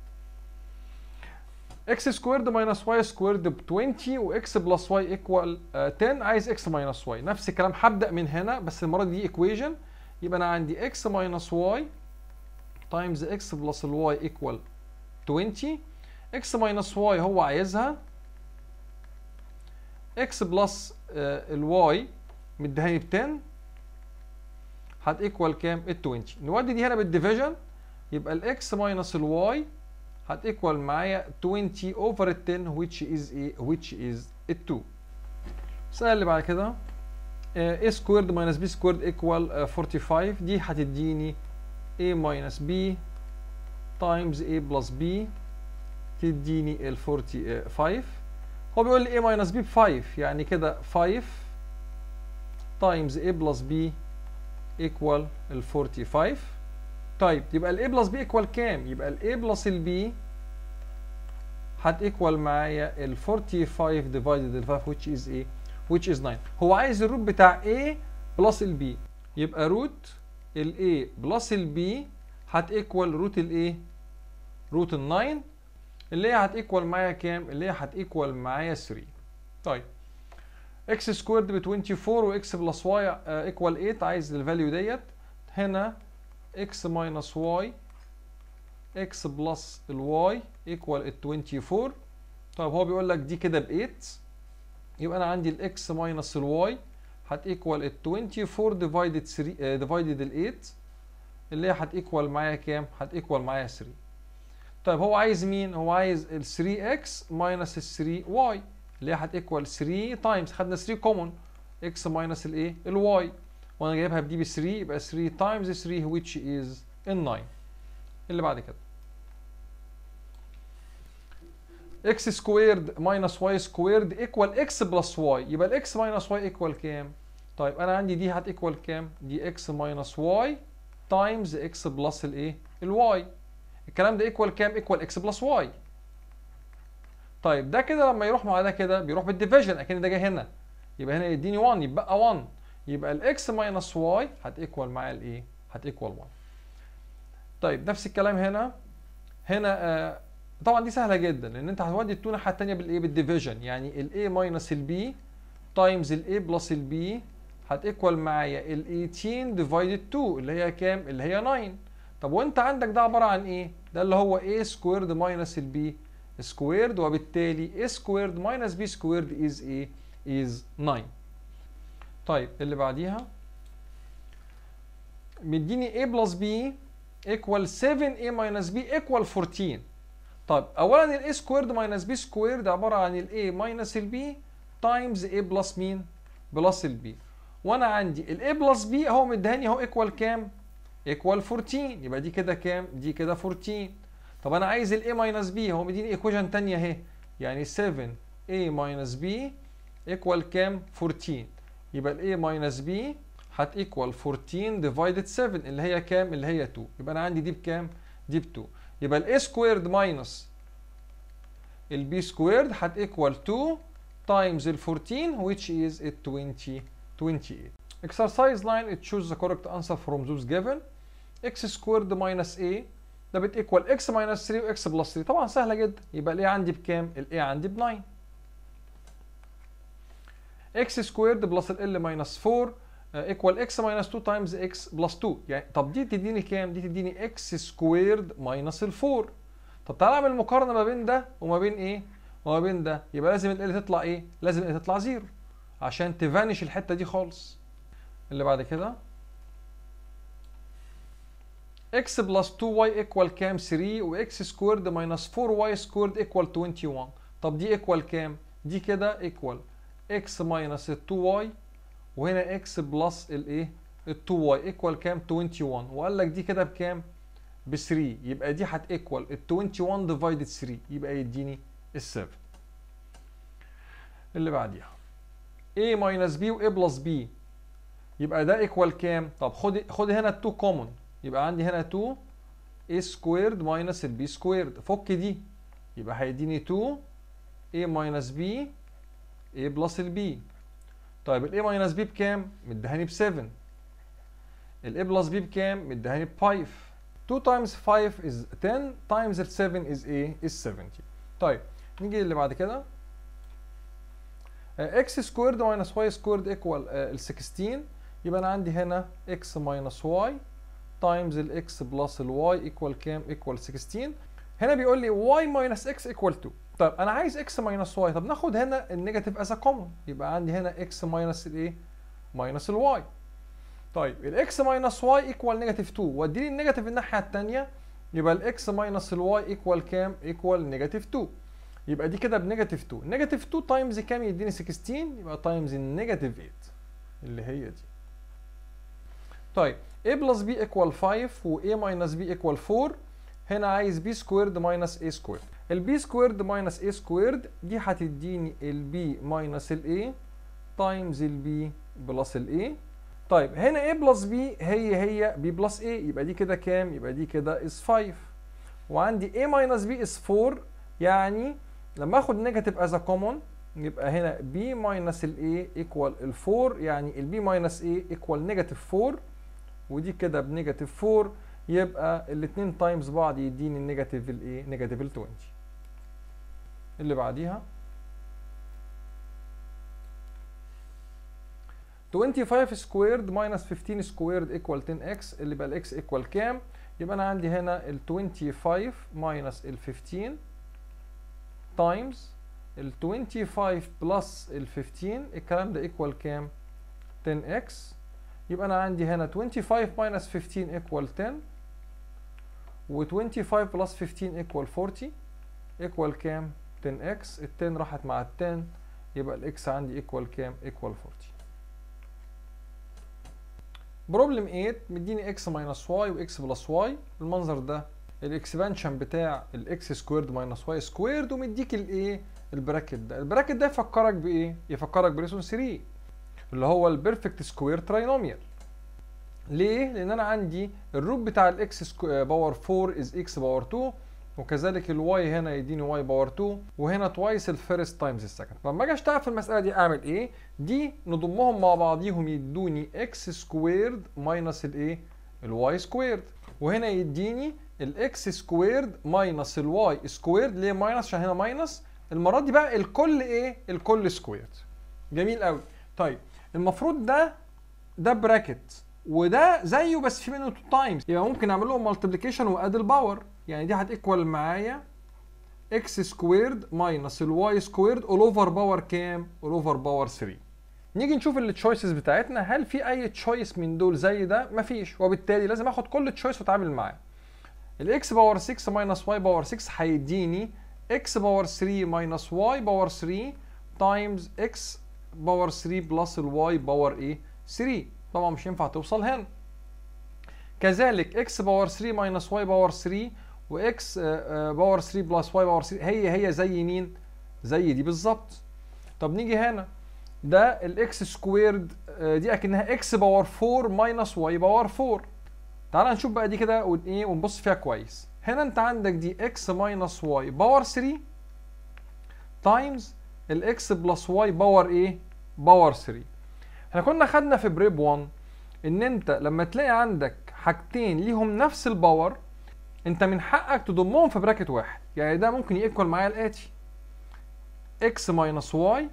x سكويرد ماينس y سكويرد ب 20 وx بلس y ايكوال 10 عايز x ماينس y نفس الكلام هبدا من هنا بس المره دي ايكويجن يبقى انا عندي x ماينس y تايمز x بلس الواي ايكوال 20 x ماينس y هو عايزها x بلس الواي مديهاني ب 10 هتيكوال كام؟ ال 20 نودي دي هنا بالديفيجن يبقى الاكس ماينس الواي هتيكوال معايا 20 اوفر ال 10 which is ايه which is ال 2 السؤال اللي بعد كده a سكويرد ماينس b سكويرد ايكوال 45 دي هتديني a ماينس b تايمز a بلس b تديني ال 45 هو بيقول لي a ماينس b ب 5 يعني كده 5 تايمز a بلس b ايكوال ال 45 طيب يبقى ال a بلس b ايكوال كام؟ يبقى ال a بلس ال b هتيكوال معايا ال 45 ديفايدد ال 5 which is ايه؟ which is 9 هو عايز الروت بتاع a بلس ال b يبقى روت ال a بلس ال b هتيكوال روت ال a روت ال 9 اللي هي هتيكوال معايا كام؟ اللي هي هتيكوال معايا 3 طيب اكس سكويرد ب 24 واكس بلس واي ايكوال 8 عايز الفاليو ديت هنا اكس ماينس واي اكس بلس الواي ايكوال ال 24 طيب هو بيقول لك دي كده ب 8 يبقى انا عندي الاكس ماينس الواي هتيكوال ال 24 ديفايدد 3 ديفايدد ال 8 اللي هي هتيكوال معايا كام؟ هتيكوال معايا 3 طيب هو عايز مين؟ هو عايز ال 3 اكس ماينس ال 3 واي اللي هي هتيكوال 3 تايمز خدنا 3 كومون اكس ماينس الايه الواي وانا جايبها بدي ب 3 يبقى 3 تايمز 3 which is ال 9 اللي بعد كده اكس سكويرد ماينس واي سكويرد ايكوال اكس بلس واي يبقى الاكس ماينس واي ايكوال كام طيب انا عندي دي هتيكوال كام دي اكس ماينس واي تايمز اكس بلس الايه الواي الكلام ده ايكوال كام ايكوال اكس بلس واي طيب ده كده لما يروح مع ده كده بيروح بالديفيجن اكن ده جاي هنا يبقى هنا يديني 1 يبقى 1 يبقى الاكس ماينس واي هتيكوال معايا الايه هتيكوال 1 طيب نفس الكلام هنا هنا آه طبعا دي سهله جدا لان انت هتودي التو الناحيه الثانيه بالايه بالديفيجن يعني الاي ماينس البي تايمز الاي بلس البي هتيكوال معايا ال 18 ديفايدد 2 اللي هي كام اللي هي 9 طب وانت عندك ده عباره عن ايه ده اللي هو a سكويرد ماينس البي سكويرد وبالتالي a سكويرد ماينس b سكويرد از ايه از 9 طيب اللي بعديها مديني a بلس b equal 7a minus b equal 14 طيب اولا ال a سكويرد minus b سكويرد عباره عن ال a minus ال b تايمز a بلس مين بلس ال b وانا عندي ال a بلس b اهو مديهاني اهو equal كام equal 14 يبقى دي كده كام دي كده 14 طب انا عايز ال a minus b اهو مديني ايكويشن ثانيه اهي يعني 7a minus b equal كام 14 يبقى ال a minus b هت equal 14 divided 7 اللي هي كام؟ اللي هي 2 يبقى انا عندي دي بكام؟ دي ب 2 يبقى ال a squared minus ال b squared هت equal 2 times ال 14 which is ال 20 28 exercise 9 it choose the correct answer from those given x squared minus a ده بت equal x minus 3 و x plus 3 طبعا سهله جدا يبقى ال a عندي بكام؟ ال a عندي ب 9 x squared plus ال l minus 4 ايكوال اكس ماينس 2 تايمز اكس بلس 2 يعني طب دي تديني كام؟ دي تديني اكس سكويرد ماينس ال 4 طب تعالى اعمل مقارنه ما بين ده وما بين ايه؟ وما بين ده يبقى لازم ال تطلع ايه؟ لازم ال تطلع زيرو عشان تفانش الحته دي خالص اللي بعد كده اكس بلس 2 واي ايكوال كام 3 واكس سكويرد ماينس 4 واي سكويرد ايكوال 21 طب دي ايكوال كام؟ دي كده ايكوال اكس ماينس 2 واي وهنا اكس بلس الايه ال 2 واي ايكوال كام 21 وقال لك دي كده بكام ب 3 يبقى دي هت ايكوال ال 21 ديفايدد 3 يبقى يديني ال 7 اللي بعديها a ماينس b و a بلس b يبقى ده ايكوال كام طب خد خد هنا ال 2 كومون يبقى عندي هنا 2 a سكويرد ماينس ال b سكويرد فك دي يبقى هيديني 2 a ماينس b a بلس ال b طيب ال a ماينس b بكام؟ مديهاني ب 7 ال a بلس b بكام؟ مديهاني ب 5 2 times 5 is 10 times ال 7 is ايه؟ is 70 طيب نيجي اللي بعد كده x سكويرد ماينس y سكويرد ايكوال ال 16 يبقى انا عندي هنا x ماينس y تايمز ال x بلس ال y ايكوال كام؟ ايكوال 16 هنا بيقول لي y ماينس x ايكوال 2 طيب انا عايز اكس ماينس واي طب ناخد هنا النيجاتيف از كومن يبقى عندي هنا اكس ماينس الايه ماينس الواي طيب الاكس ماينس واي ايكوال نيجاتيف 2 واديني النيجاتيف الناحيه الثانيه يبقى الاكس ماينس الواي ايكوال كام ايكوال نيجاتيف 2 يبقى دي كده بنيجاتيف 2 نيجاتيف 2 تايمز كام يديني 16 يبقى تايمز النيجاتيف 8 اللي هي دي طيب a بلس b ايكوال 5 و a ماينس b ايكوال 4 هنا عايز b سكويرد ماينس a سكويرد البي سكويرد ماينس اي سكويرد دي هتديني البي ماينس الاي تايمز البي بلس الاي طيب هنا اي بلس بي هي هي بي بلس اي يبقى دي كده كام يبقى دي كده از 5 وعندي اي ماينس بي از 4 يعني لما اخد نيجاتيف از كومون يبقى هنا بي ماينس الاي ايكوال ال 4 يعني البي ماينس اي ايكوال نيجاتيف 4 ودي كده بنيجاتيف 4 يبقى الاثنين تايمز بعض يديني النيجاتيف الايه نيجاتيف ال 20 اللي بعديها 25 سكويرد ماينس 15 سكويرد ايكوال 10 اللي بقى الاكس ايكوال كام يبقى انا عندي هنا ال 25 ماينس ال 15 تايمز ال 25 بلس ال 15 الكلام ده ايكوال كام 10x يبقى انا عندي هنا 25 ماينس 15 ايكوال 10 و 25 بلس 15 ايكوال 40 ايكوال كام 10x ال 10 راحت مع ال 10 يبقى الاكس عندي ايكوال كام ايكوال 40 بروبلم 8 مديني x ماينس y و x بلس y المنظر ده الاكسبانشن بتاع الاكس سكويرد ماينس واي سكويرد ومديك الايه البراكت ده البراكت ده يفكرك بايه يفكرك بريسون 3 اللي هو البيرفكت سكوير تراينوميال ليه لان انا عندي الروت بتاع الاكس باور 4 از اكس باور 2 وكذلك الواي هنا يديني واي باور 2 وهنا توايس الفيرست تايمز السكند لما اجي اشتغل في المساله دي اعمل ايه دي نضمهم مع بعضيهم يدوني اكس سكويرد ماينس الايه الواي سكويرد وهنا يديني الاكس سكويرد ماينس الواي سكويرد ليه ماينس عشان هنا ماينس المره دي بقى الكل ايه الكل سكويرد جميل قوي طيب المفروض ده ده براكت وده زيه بس في منه 2 تايمز يبقى ممكن اعمل لهم مالتيبليكيشن واد الباور يعني دي هتيكوال معايا اكس سكويرد ماينس الواي سكويرد اول اوفر باور كام؟ اول اوفر باور 3 نيجي نشوف التشويسز بتاعتنا هل في اي تشويس من دول زي ده؟ مفيش وبالتالي لازم اخد كل تشويس واتعامل معاه الاكس باور 6 ماينس واي باور 6 هيديني اكس باور 3 ماينس واي باور 3 تايمز اكس باور 3 بلس الواي باور ايه 3 طبعا مش ينفع توصل هنا كذلك اكس باور 3 ماينس واي باور 3 واكس باور 3 بلس واي باور 3 هي هي زي مين زي دي بالظبط طب نيجي هنا ده الاكس سكويرد دي اكنها اكس باور 4 ماينس واي باور 4 تعال نشوف بقى دي كده وايه ونبص فيها كويس هنا انت عندك دي اكس ماينس واي باور 3 تايمز الاكس بلس واي باور ايه باور 3 احنا كنا خدنا في بريب 1 ان انت لما تلاقي عندك حاجتين ليهم نفس الباور انت من حقك تضمهم في براكت واحد يعني ده ممكن يكوال معايا الاتي اكس ماينس واي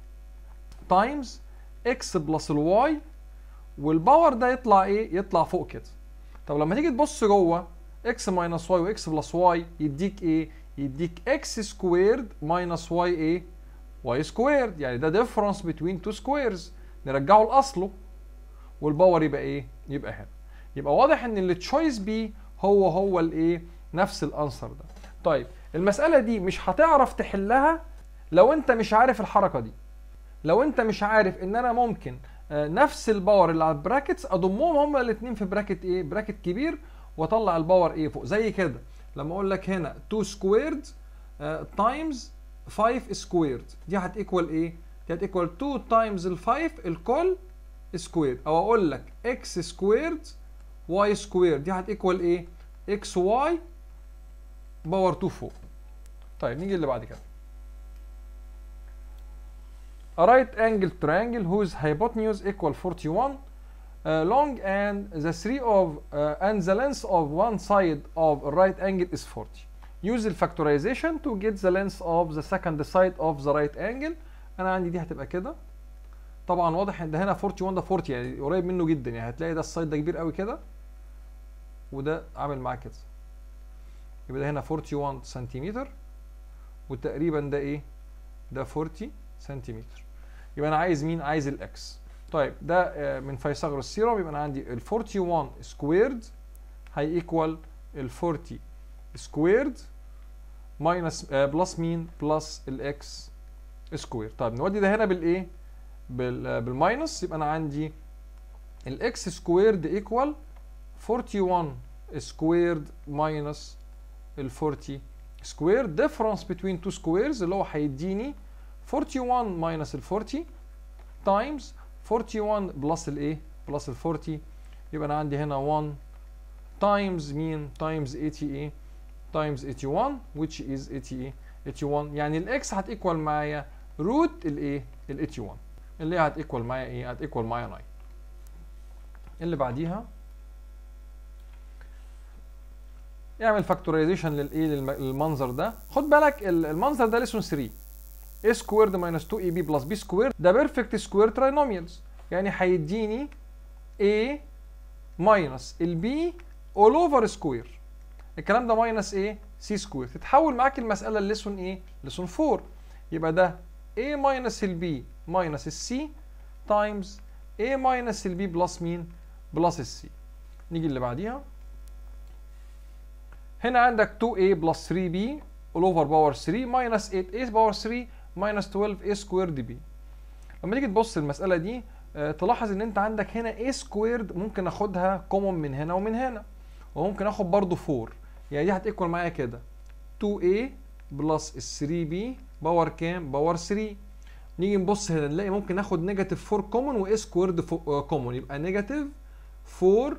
تايمز اكس بلس الواي والباور ده يطلع ايه يطلع فوق كده طب لما تيجي تبص جوه اكس ماينس واي واكس بلس واي يديك ايه يديك اكس سكويرد ماينس واي ايه واي سكويرد يعني ده ديفرنس بين تو سكويرز نرجعه لاصله والباور يبقى ايه يبقى هنا يبقى واضح ان التشويس بي هو هو الايه نفس الانسر ده طيب المساله دي مش هتعرف تحلها لو انت مش عارف الحركه دي لو انت مش عارف ان انا ممكن نفس الباور اللي على البراكتس اضمهم هما الاثنين في براكت ايه براكت كبير واطلع الباور ايه فوق زي كده لما اقول لك هنا 2 سكويرد تايمز 5 سكويرد دي هتيكوال ايه دي هتيكوال 2 تايمز ال 5 الكل سكويرد او اقول لك اكس سكويرد واي سكويرد دي هتيكوال ايه اكس واي باور 2 فوق طيب نيجي اللي بعد كده A right angle triangle whose hypotenuse equal 41 uh, long and the three of uh, and the length of one side of a right angle is 40. Use the factorization to get the length of the second side of the right angle. انا عندي دي هتبقى كده طبعا واضح ان ده هنا 41 ده 40 يعني قريب منه جدا يعني هتلاقي ده السايد ده كبير قوي كده وده عامل معاه كده يبقى ده هنا 41 سنتيمتر وتقريبا ده ايه ده 40 سنتيمتر يبقى انا عايز مين عايز الاكس طيب ده من فيثاغورس ثيورم يبقى انا عندي ال 41 سكويرد هي ايكوال ال 40 سكويرد ماينس بلس مين بلس الاكس سكوير طيب نودي ده هنا بالايه بال بالماينس يبقى انا عندي الاكس سكويرد ايكوال 41 سكويرد ماينس ال 40 سكوير ديفرنس بين تو سكويرز اللي هو هيديني 41 ماينس ال 40 تايمز 41 بلس الايه بلس ال 40 يبقى انا عندي هنا 1 تايمز مين تايمز 80 ايه تايمز 81 which is 80 81 يعني الاكس هتيكوال معايا روت الايه ال 81 اللي هي هتيكوال معايا ايه هتيكوال معايا 9 اللي بعديها اعمل فاكتورايزيشن للايه للمنظر ده خد بالك المنظر ده ليسون 3 a سكويرد ماينس 2 اي بي بلس بي سكويرد ده بيرفكت سكوير تراينوميالز يعني هيديني a ماينس البي اول اوفر سكوير الكلام ده ماينس ايه سي سكوير تتحول معاك المساله لليسون ايه ليسون 4 يبقى ده a ماينس البي ماينس السي تايمز a ماينس البي بلس مين بلس السي نيجي اللي بعديها هنا عندك 2a بلس 3b all over باور 3 minus 8a باور 3 minus 12a سكويرد b لما تيجي تبص المسألة دي آه تلاحظ ان انت عندك هنا a سكويرد ممكن اخدها كومون من هنا ومن هنا وممكن اخد برضو 4 يعني دي هتيكوال معايا كده 2a بلس ال 3b باور كام باور 3 نيجي نبص هنا نلاقي ممكن ناخد نيجاتيف 4 كومن و a سكويرد كومن يبقى نيجاتيف 4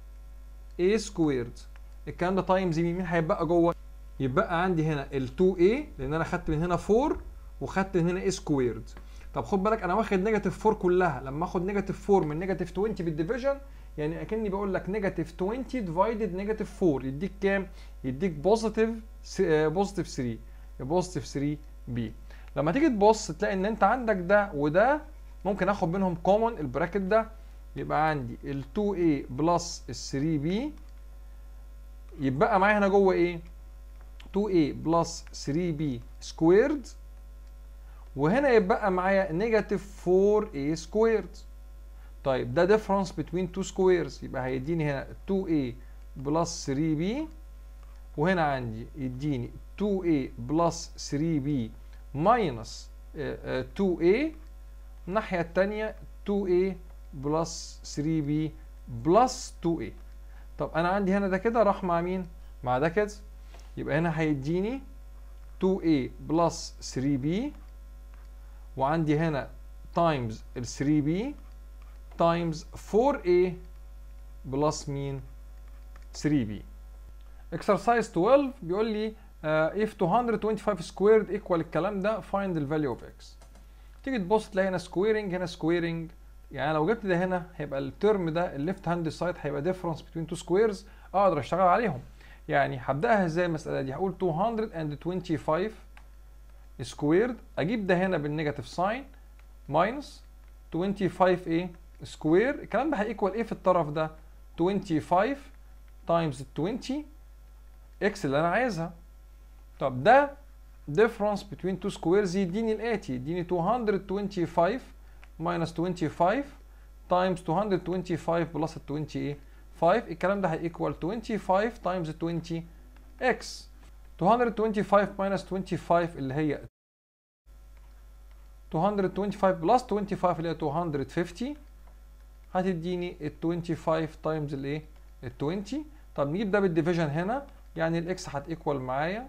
a سكويرد الكلام ده تايمز مين مين هيبقى جوه يبقى عندي هنا ال 2a لان انا خدت من هنا 4 وخدت من هنا a سكويرد طب خد بالك انا واخد نيجاتيف 4 كلها لما اخد نيجاتيف 4 من نيجاتيف 20 بالديفيجن يعني اكني بقول لك نيجاتيف 20 ديفايدد نيجاتيف 4 يديك كام؟ يديك بوزيتيف بوزيتيف 3 بوزيتيف 3 بي لما تيجي تبص تلاقي ان انت عندك ده وده ممكن اخد منهم كومن البراكت ده يبقى عندي ال 2a بلس ال 3b يبقى معايا هنا جوه ايه 2a بلس 3b سكويرد وهنا يبقى معايا نيجاتيف 4a سكويرد طيب ده difference between two squares يبقى هيديني هنا 2a بلس 3b وهنا عندي يديني 2a بلس 3b minus 2a الناحية التانية 2a بلس 3b بلس 2a طب انا عندي هنا ده كده راح مع مين؟ مع ده كده يبقى هنا هيديني 2a بلس 3b وعندي هنا تايمز ال 3b تايمز 4a بلس مين 3b exercise 12 بيقول لي uh, if 225 squared equal الكلام ده find the value of x تيجي تبص تلاقي هنا squaring هنا squaring يعني لو جبت ده هنا هيبقى الترم ده الليفت هاند سايد هيبقى difference between two squares اقدر اشتغل عليهم يعني هبداها ازاي المساله دي هقول 225 سكويرد اجيب ده هنا بالنيجاتيف ساين ماينس 25 ايه سكوير الكلام ده هيكوال ايه في الطرف ده 25 تايمز 20 اكس اللي انا عايزها طب ده difference between two squares يديني الاتي يديني 225 minus 25 times 225 plus 20 ايه 5 الكلام ده هيكوال 25 times 20 x 225 minus 25 اللي هي 225 plus 25 اللي هي 250 هتديني ال 25 تايمز الايه؟ ال 20 طب نجيب ده بالديفيجن هنا يعني الاكس هتيكوال معايا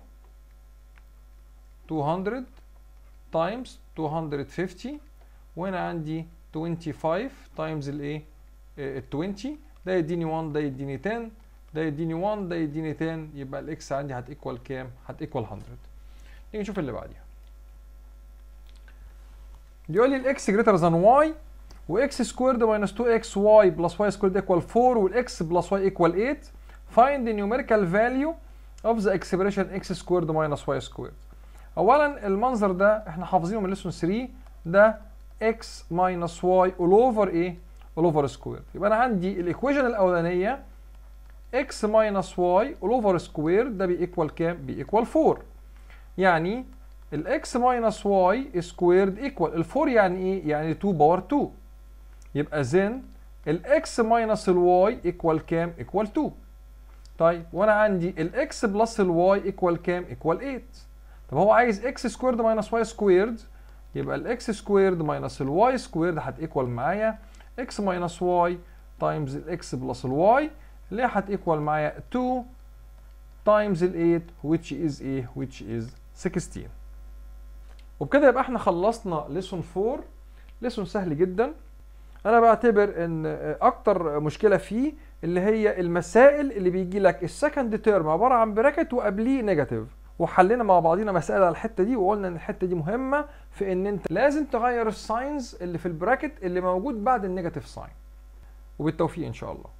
200 تايمز 250 وهنا عندي 25 تايمز الايه؟ ال 20 ده يديني 1 ده يديني 10 ده يديني 1 ده يديني 10 يبقى الاكس عندي هتيكوال كام؟ هتيكوال 100 نيجي نشوف اللي بعديها بيقول لي الاكس جريتر ذان واي واكس سكويرد ماينس 2 اكس واي بلس واي سكويرد ايكوال 4 والاكس بلس واي ايكوال 8 find the numerical value of the expression x squared minus y squared اولا المنظر ده احنا حافظينه من ليسون 3 ده x minus y all over ايه all over squared يبقى انا عندي الايكويشن الاولانيه x minus y all over squared ده بيكوال كام بيكوال 4 يعني الاكس ماينس واي سكويرد ايكوال الفور يعني ايه؟ يعني 2 باور 2 يبقى زين الاكس ماينس الواي ايكوال كام؟ ايكوال 2 طيب وانا عندي الاكس بلس الواي ايكوال كام؟ ايكوال 8 طب هو عايز اكس سكويرد ماينس واي سكويرد يبقى الاكس سكويرد ماينس الواي سكويرد هتيكوال معايا اكس ماينس واي تايمز الاكس بلس الواي اللي هي هتيكوال معايا 2 تايمز ال 8 which is ايه؟ which is 16 وبكده يبقى احنا خلصنا ليسون 4 ليسون سهل جدا انا بعتبر ان اكتر مشكله فيه اللي هي المسائل اللي بيجي لك السكند تيرم عباره عن براكت وقبليه نيجاتيف وحلينا مع بعضينا مسائل على الحته دي وقلنا ان الحته دي مهمه في ان انت لازم تغير الساينز اللي في البراكت اللي موجود بعد النيجاتيف ساين وبالتوفيق ان شاء الله